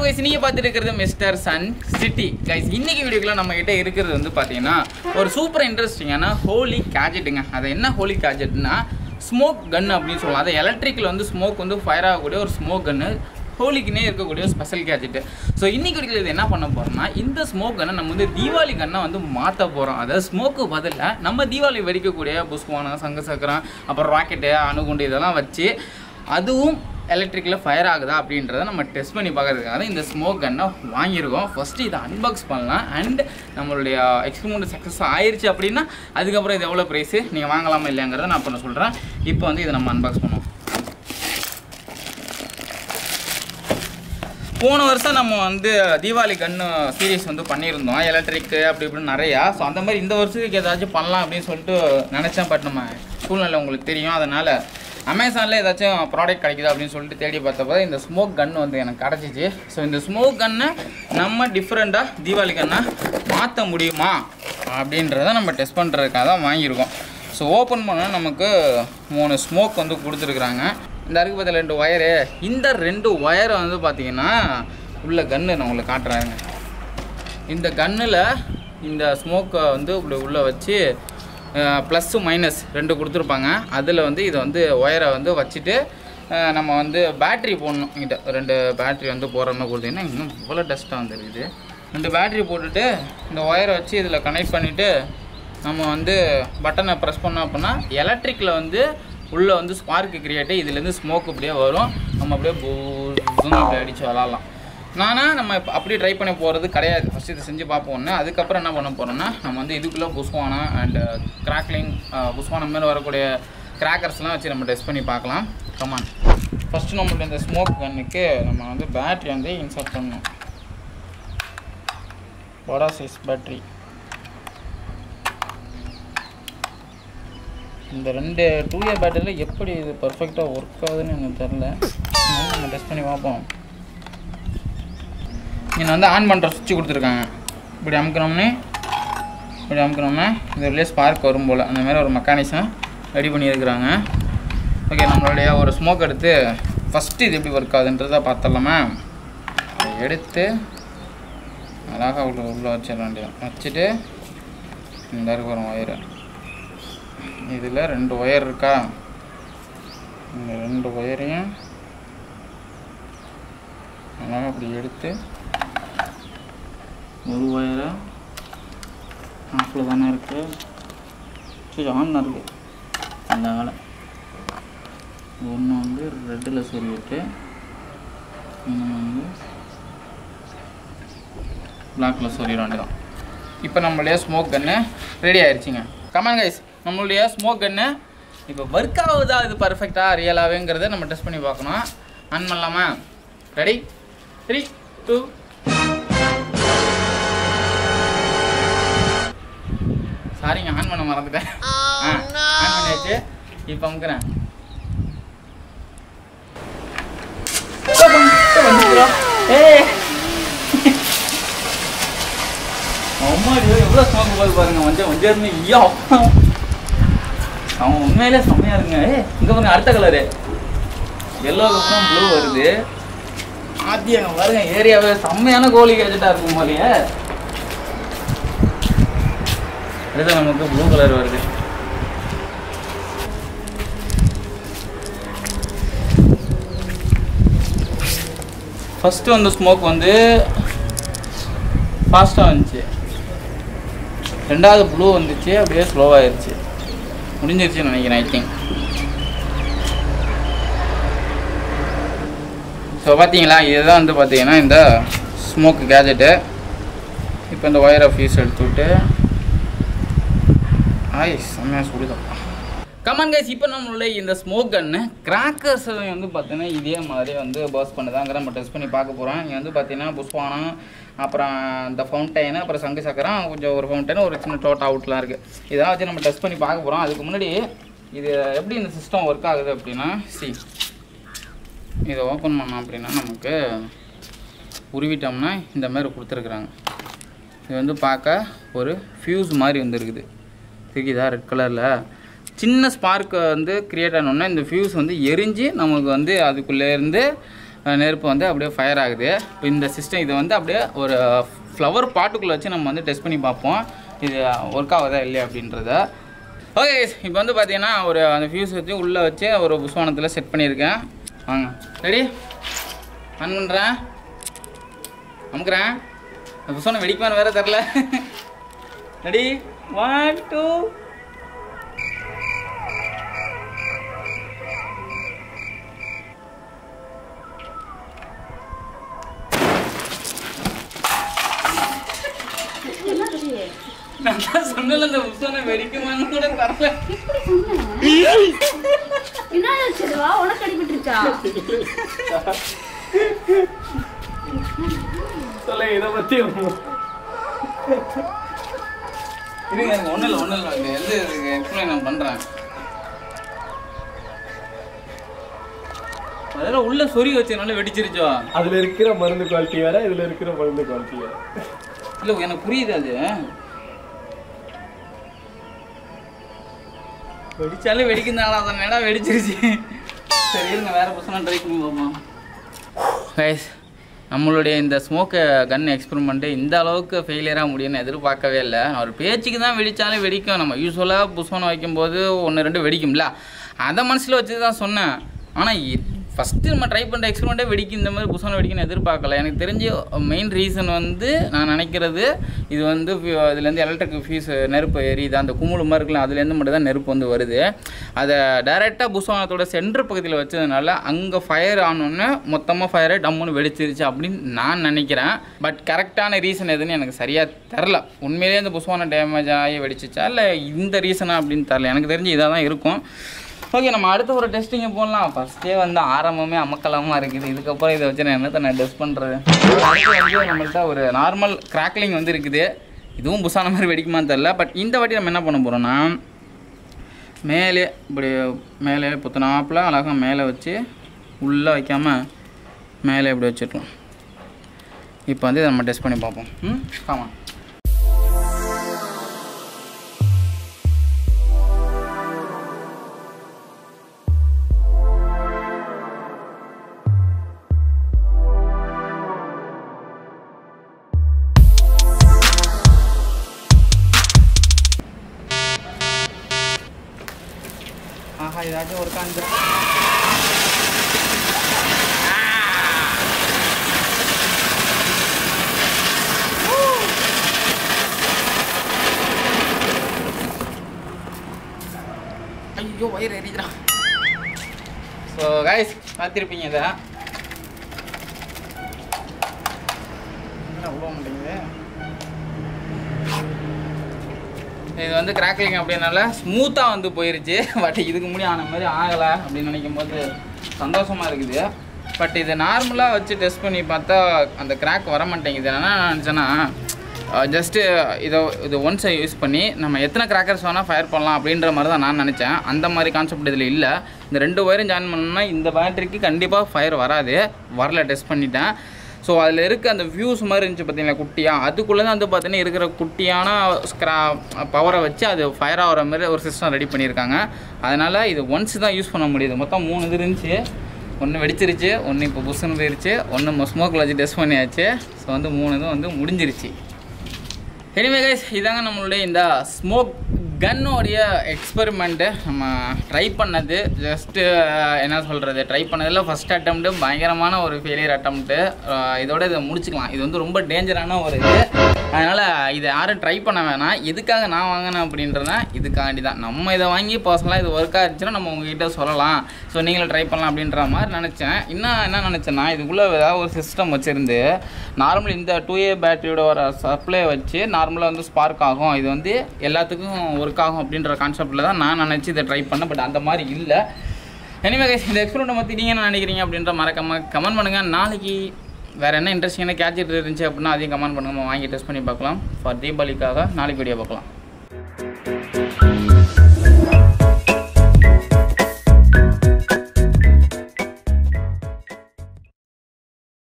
guys நீங்கள் பார்த்துட்டு இருக்கிறது மிஸ்டர் சன் சிட்டி கைஸ் இன்னைக்கு வீடியோக்குள்ள நம்ம கிட்ட இருக்கிறது வந்து பார்த்தீங்கன்னா ஒரு சூப்பர் இன்ட்ரெஸ்டிங்கான ஹோலி கேஜெட்டுங்க அது என்ன ஹோலி கேஜெட்னா ஸ்மோக் கன் அப்படின்னு சொல்லலாம் அது எலக்ட்ரிக்கில் வந்து ஸ்மோக் வந்து ஃபயர் ஆகக்கூடிய ஒரு ஸ்மோக் கன்னு ஹோலிக்குனே இருக்கக்கூடிய ஒரு ஸ்பெஷல் கேஜெட்டு ஸோ இன்னைக்கு வீடியோவில் இது என்ன பண்ண போகிறோம்னா இந்த ஸ்மோக் கன்னை நம்ம வந்து தீபாவளி கன்னை வந்து மாற்ற போகிறோம் அதாவது ஸ்மோக்கு பதிலாக நம்ம தீபாவளி வெடிக்கக்கூடிய புஷ்வானம் சங்க சக்கரம் அப்புறம் ராக்கெட்டு அணுகுண்டு இதெல்லாம் வச்சு அதுவும் எலக்ட்ரிக்கில் ஃபயர் ஆகுதா அப்படின்றத நம்ம டெஸ்ட் பண்ணி பார்க்கறதுக்காக இந்த ஸ்மோக் கன்னை வாங்கியிருக்கோம் ஃபஸ்ட்டு இதை அன்பாக்ஸ் பண்ணலாம் அண்ட் நம்மளுடைய எக்ஸ்பிரிமெண்ட் சக்ஸஸ் ஆயிருச்சு அப்படின்னா அதுக்கப்புறம் இது எவ்வளோ ப்ரைஸு நீங்கள் வாங்கலாமா இல்லையாங்கிறத நான் பண்ண சொல்கிறேன் இப்போ வந்து இதை நம்ம அன்பாக்ஸ் பண்ணுவோம் போன வருஷம் நம்ம வந்து தீபாவளி கன்னு சீரிஸ் வந்து பண்ணியிருந்தோம் எலக்ட்ரிக்கு அப்படி இப்படின்னு நிறையா ஸோ அந்த மாதிரி இந்த வருஷத்துக்கு ஏதாச்சும் பண்ணலாம் அப்படின்னு சொல்லிட்டு நினச்சேன் பட் நம்ம சூழ்நிலை உங்களுக்கு தெரியும் அதனால் அமேசானில் ஏதாச்சும் ப்ராடக்ட் கிடைக்குதா அப்படின்னு சொல்லிட்டு தேடி பார்த்தப்போ இந்த ஸ்மோக் கன் வந்து எனக்கு கிடச்சிச்சு ஸோ இந்த ஸ்மோக் கன்னை நம்ம டிஃப்ரெண்ட்டாக தீபாவளி கன்னை மாற்ற முடியுமா அப்படின்றத நம்ம டெஸ்ட் பண்ணுறதுக்காக தான் வாங்கியிருக்கோம் ஸோ ஓப்பன் பண்ணால் நமக்கு மூணு ஸ்மோக் வந்து கொடுத்துருக்குறாங்க இந்த அருக்கு பத்தில் ரெண்டு ஒயரு இந்த ரெண்டு ஒயரை வந்து பார்த்தீங்கன்னா உள்ள கன்று நான் உங்களுக்கு காட்டுறேங்க இந்த கன்னில் இந்த ஸ்மோக்கை வந்து இப்படி உள்ளே வச்சு ப்ளஸ்ஸு மைனஸ் ரெண்டு கொடுத்துருப்பாங்க அதில் வந்து இதை வந்து ஒயரை வந்து வச்சுட்டு அஹ், நம்ம வந்து பேட்ரி போடணும் இங்கிட்ட ரெண்டு பேட்ரி வந்து போடுற மாதிரி கொடுத்தீங்கன்னா இன்னும் இவ்வளோ டஸ்ட்டாக வந்துருக்குது ரெண்டு பேட்ரி போட்டுட்டு இந்த ஒயரை வச்சு இதில் கனெக்ட் பண்ணிவிட்டு நம்ம வந்து பட்டனை ப்ரெஸ் பண்ணோம் அப்படின்னா எலக்ட்ரிக்கில் வந்து உள்ளே வந்து ஸ்பார்க்கு கிரியேட்டு இதுலேருந்து ஸ்மோக் அப்படியே வரும் நம்ம அப்படியே பூன்னு அப்படியே அடித்து விளாட்லாம் நானா நம்ம இப்போ அப்படியே ட்ரை பண்ண போகிறது கிடையாது ஃபஸ்ட் இதை செஞ்சு பார்ப்போம் ஒன்று அதுக்கப்புறம் என்ன பண்ண போகிறோம்னா நம்ம வந்து இதுக்குள்ளே புஷ்வானம் அண்டு கிராக்லிங் புஷ்வானம் மேலே வரக்கூடிய கிராக்கர்ஸ்லாம் வச்சு நம்ம டெஸ்ட் பண்ணி பார்க்கலாம் கமான் ஃபஸ்ட்டு நம்மளுடைய இந்த ஸ்மோக் கன்னுக்கு நம்ம வந்து பேட்ரி வந்து இன்சர்ட் பண்ணணும் வடா சைஸ் பேட்ரி இந்த ரெண்டு டூ இயர் பேட்டரியில் எப்படி இது பர்ஃபெக்டாக ஒர்க் ஆகுதுன்னு எனக்கு தெரில அதனால நம்ம டெஸ்ட் பண்ணி பார்ப்போம் இங்கே வந்து ஆன் பண்ணுற சுவிட்ச் கொடுத்துருக்காங்க இப்படி அமுக்கணும்னே இப்படி அமுக்கணும்னா இது உள்ளே ஸ்பார்க் வரும் போல் அந்த மாதிரி ஒரு மெக்கானிசம் ரெடி பண்ணியிருக்கிறாங்க ஓகே நம்மளுடைய ஒரு ஸ்மோக் எடுத்து ஃபஸ்ட்டு இது எப்படி ஒர்க் ஆகுதுன்றதை பார்த்துடலாமா அதை எடுத்து அழகாக உள்ள உள்ளே வச்சிட வேண்டியது வச்சுட்டு இந்த இருக்கு வரும் ஒயரு இதில் ரெண்டு ஒயர் இருக்கா இந்த ரெண்டு ஒயரையும் அழகாக அப்படி எடுத்து ஒரு ஒயரை ஆஃபில் தானே இருக்குது சரி ஆன் இருக்குது அந்த வேலை ஒன்று வந்து ரெட்டில் சொல்லிவிட்டு இன்னொன்று வந்து பிளாக்கில் சொல்லிட வேண்டியதான் இப்போ நம்மளுடைய ஸ்மோக் கன்று ரெடி ஆயிடுச்சுங்க கமான் கைஸ் நம்மளுடைய ஸ்மோக் கன்று இப்போ ஒர்க் ஆகுதா இது பர்ஃபெக்டாக ரியலாகவேங்கிறத நம்ம டெஸ்ட் பண்ணி பார்க்கணும் ஆன் பண்ணலாமா ரெடி த்ரீ டூ சாரிங்க ஆன் பண்ண மறந்துட்டேன் ஆ ஆன் பண்ணியாச்சு இப்போ அமுக்குறேன் ஏய் அம்மாடியோ எவ்வளோ ஸ்மோக் போகுது பாருங்க வஞ்சம் வஞ்சர்னு ஐயா அவன் உண்மையிலே செம்மையா இருங்க ஏ இங்கே பாருங்க அடுத்த கலரு எல்லோவுக்கு அப்புறம் ப்ளூ வருது ஆத்தி அங்கே பாருங்க ஏரியாவே செம்மையான கோழி கேஜெட்டாக இருக்கும் போலயே அடுத்து நமக்கு ப்ளூ கலர் வருது ஃபஸ்ட்டு வந்து ஸ்மோக் வந்து ஃபாஸ்ட்டாக வந்துச்சு ரெண்டாவது ப்ளூ வந்துச்சு அப்படியே ஸ்லோவாகிருச்சு முடிஞ்சிருச்சுன்னு நினைக்கிறேன் ஐ திங்க் ஸோ பார்த்தீங்களா இதுதான் வந்து பார்த்தீங்கன்னா இந்த ஸ்மோக் கேஜெட்டு இப்போ இந்த ஒயரை ஃபீஸ் எடுத்து விட்டு ஆய் செம்மையாக சுடுதான் கமான் கைஸ் இப்போ நம்மளுடைய இந்த ஸ்மோக் கன்னு கிராக்கர்ஸ் வந்து பார்த்தீங்கன்னா இதே மாதிரி வந்து பர்ஸ் பண்ணுதாங்கிற நம்ம டெஸ்ட் பண்ணி பார்க்க போகிறோம் இங்கே வந்து பார்த்தீங்கன்னா புஷ்வானம் அப்புறம் இந்த ஃபவுண்டைனு அப்புறம் சங்கு சக்கரம் கொஞ்சம் ஒரு ஃபவுண்டைன் ஒரு சின்ன டோட் அவுட்லாம் இருக்குது இதெல்லாம் வச்சு நம்ம டெஸ்ட் பண்ணி பார்க்க போகிறோம் அதுக்கு முன்னாடி இது எப்படி இந்த சிஸ்டம் ஒர்க் ஆகுது அப்படின்னா சி இதை ஓப்பன் பண்ணோம் அப்படின்னா நமக்கு உருவிட்டோம்னா இந்த மாதிரி கொடுத்துருக்குறாங்க இது வந்து பார்க்க ஒரு ஃபியூஸ் மாதிரி வந்துருக்குது தெரியுதா ரெட் கலரில் சின்ன ஸ்பார்க் வந்து கிரியேட் ஆனோடனே இந்த ஃபியூஸ் வந்து எரிஞ்சு நமக்கு வந்து அதுக்குள்ளே இருந்து அஹ், நெருப்பு வந்து அப்படியே ஃபயர் ஆகுது இப்போ இந்த சிஸ்டம் இது வந்து அப்படியே ஒரு ஃப்ளவர் பாட்டுக்குள்ளே வச்சு நம்ம வந்து டெஸ்ட் பண்ணி பார்ப்போம் இது ஒர்க் ஆகுதா இல்லையா அப்படின்றத ஓகே இப்போ வந்து பார்த்தீங்கன்னா ஒரு அந்த ஃபியூஸ் வச்சு உள்ளே வச்சு ஒரு புஸ்வானத்தில் செட் பண்ணியிருக்கேன் வாங்க ரெடி ஆன் பண்ணுறேன் அமுக்குறேன் இந்த புஸ்வானம் வெடிக்குமான்னு வேற தெரில ரெடி ஒன் டூ நான் தான் சொன்னல இந்த புஸ்வானம் வெடிக்குமான்னு கூட தெரில என்ன ஆச்சுவா உனக்கு அடிபட்டுருச்சா சொல்லுங்க இதை பத்தி இருங்க இருங்க ஒன்றும் இல்லை ஒன்றும் இல்லை இது எது எக்ஸ்பிளைன் நான் பண்ணுறேன் அதெல்லாம் உள்ள சொறி வச்சதுனால வெடிச்சிருச்சோ அதுல இருக்கிற மருந்து குவாலிட்டி வேற இதுல இருக்கிற மருந்து குவாலிட்டி வேற இல்லை எனக்கு புரியுது அது வெடிச்சாலும் வெடிக்குந்தாங்களா அதனால வெடிச்சிருச்சு சரி இருங்க வேற பசங்க ட்ரை பண்ணி பார்ப்போம் கைஸ் நம்மளுடைய இந்த ஸ்மோக்கு கன் எக்ஸ்பெரிமெண்ட்டு இந்த அளவுக்கு ஃபெயிலியராக முடியும்னு எதிர்பார்க்கவே இல்லை நான் ஒரு பேச்சுக்கு தான் வெடித்தாலும் வெடிக்கும் நம்ம யூஸ்வலாக புஷ்வானம் வைக்கும்போது ஒன்று ரெண்டு வெடிக்கும்ல அதை மனசில் வச்சு தான் சொன்னேன் ஆனால் ஃபஸ்ட்டு நம்ம ட்ரை பண்ணுற எக்ஸ்பெரிமெண்ட்டே வெடிக்கும் இந்த மாதிரி புஷ்வானம் வெடிக்குன்னு எதிர்பார்க்கல எனக்கு தெரிஞ்சு மெயின் ரீசன் வந்து நான் நினைக்கிறது இது வந்து fu- இதுலேருந்து எலக்ட்ரிக் ஃபியூஸ் நெருப்பு எரியுது அந்த குமுள் மாதிரி இருக்குல்ல அதுலேருந்து மட்டும் தான் நெருப்பு வந்து வருது அதை டைரெக்டாக புஷ்வானத்தோட சென்டர் பக்கத்தில் வச்சதுனால அங்கே ஃபயர் ஆனோடனே மொத்தமாக ஃபயரை டம்முன்னு வெடிச்சிருச்சு அப்படின்னு நான் நினைக்கிறேன் பட் கரெக்டான ரீசன் எதுன்னு எனக்கு சரியாக தெரில உண்மையிலேயே இந்த புஷ்வானம் டேமேஜ் ஆகி வெடிச்சிச்சா இல்லை இந்த ரீசனா அப்படின்னு தெரில எனக்கு தெரிஞ்சு இதாக தான் இருக்கும் ஓகே நம்ம அடுத்த ஒரு டெஸ்டிங்கை போடலாம் ஃபஸ்ட்டே வந்து ஆரம்பமே அமக்கலமாக இருக்குது இதுக்கப்புறம் இதை வச்சு நான் என்னத்தை நான் டெஸ்ட் பண்ணுறது அடுத்து வந்து நம்மள்ட்ட ஒரு நார்மல் கிராக்லிங் வந்து இருக்குது இதுவும் புசான மாதிரி வெடிக்குமான்னு தெரில பட் இந்த வாட்டி நம்ம என்ன பண்ண போகிறோம்னா மேலே இப்படி மேலே புத்தனாப்பில் அழகாக மேலே வச்சு உள்ளே வைக்காமல் மேலே இப்படி வச்சிடலாம் இப்போ வந்து இதை நம்ம டெஸ்ட் பண்ணி பார்ப்போம் ம் ஆமாம் ஆஹா ஏதாச்சும் ஒரு காஞ்சு ஐயோ வயிறு எரியுதுடா ஸோ கைஸ் பார்த்துருப்பீங்க இதை என்ன விட மாட்டேங்குது இது வந்து கிராக்லிங் அப்படின்னால ஸ்மூத்தாக வந்து போயிருச்சு பட் இதுக்கு முன்னாடி ஆன மாதிரி ஆகலை அப்படின்னு நினைக்கும் போது சந்தோஷமாக இருக்குது பட் இது நார்மலாக வச்சு டெஸ்ட் பண்ணி பார்த்தா அந்த கிராக் வர மாட்டேங்குது என்ன நினச்சேன்னா ஜஸ்ட்டு இதை இது ஒன்ஸை யூஸ் பண்ணி நம்ம எத்தனை கிராக்கர்ஸ் வேணால் ஃபயர் பண்ணலாம் அப்படின்ற மாதிரி தான் நான் நினச்சேன் அந்த மாதிரி கான்செப்ட் இதில் இல்லை இந்த ரெண்டு ஒயரும் ஜாயின் பண்ணோம்னா இந்த பேட்டரிக்கு கண்டிப்பாக ஃபயர் வராது வரல டெஸ்ட் பண்ணிட்டேன் ஸோ அதில் இருக்க அந்த வியூஸ் மாதிரி இருந்துச்சு பார்த்தீங்களா குட்டியாக அதுக்குள்ளே தான் வந்து பார்த்தீங்கன்னா இருக்கிற குட்டியான ஸ்க்ரா பவரை வச்சு அது ஃபயர் ஆகிற மாதிரி ஒரு சிஸ்டம் ரெடி பண்ணியிருக்காங்க அதனால் இது ஒன்ஸ் தான் யூஸ் பண்ண முடியுது மொத்தம் மூணு இது இருந்துச்சு ஒன்று வெடிச்சிருச்சு ஒன்று இப்போ புஷ்ஷுன்னு போயிருச்சு ஒன்று ஸ்மோக்கில் வச்சு டெஸ்ட் பண்ணியாச்சு ஸோ வந்து மூணு இதுவும் வந்து முடிஞ்சிருச்சு எனிவே கைஸ் இதாங்க நம்மளுடைய இந்த ஸ்மோக் கன்னோடைய எக்ஸ்பெரிமெண்ட்டு நம்ம ட்ரை பண்ணது ஜஸ்ட்டு என்ன சொல்கிறது ட்ரை பண்ணதில் ஃபஸ்ட் அட்டம்ப்ட்டு பயங்கரமான ஒரு ஃபெயிலியர் அட்டம்ப்ட்டு இதோட இதை முடிச்சுக்கலாம் இது வந்து ரொம்ப டேஞ்சரான ஒரு இது அதனால் இதை யாரும் ட்ரை பண்ண வேணாம் எதுக்காக நான் வாங்கினேன் அப்படின்றத இதுக்காண்டி தான் நம்ம இதை வாங்கி பர்சனலாக இது ஒர்க் ஆச்சுன்னா நம்ம உங்ககிட்ட சொல்லலாம் ஸோ நீங்களும் ட்ரை பண்ணலாம் அப்படின்ற மாதிரி நினச்சேன் இன்னும் என்ன நினச்சேன்னா இதுக்குள்ளே ஏதாவது ஒரு சிஸ்டம் வச்சுருந்து நார்மல் இந்த டூ ஏ பேட்டரியோட வர சப்ளை வச்சு நார்மலாக வந்து ஸ்பார்க் ஆகும் இது வந்து எல்லாத்துக்கும் ஒர்க் ஆகும் அப்படின்ற கான்செப்டில் தான் நான் நினச்சி இதை ட்ரை பண்ணேன் பட் அந்த மாதிரி இல்லை எனிவே guys, இந்த எக்ஸ்பெரிமெண்ட் பற்றி நீங்கள் என்ன நினைக்கிறீங்க அப்படின்ற மறக்காம கமெண்ட் பண்ணுங்கள் நாளைக்கு வேறு என்ன இன்ட்ரெஸ்டிங்கான கேட்ஜெட் இருந்துச்சு அப்படின்னா அதையும் கமெண்ட் பண்ணுங்க நம்ம வாங்கி டெஸ்ட் பண்ணி பார்க்கலாம் ஃபார் தீபாவளிக்காக நாளைக்கு வீடியோ பார்க்கலாம்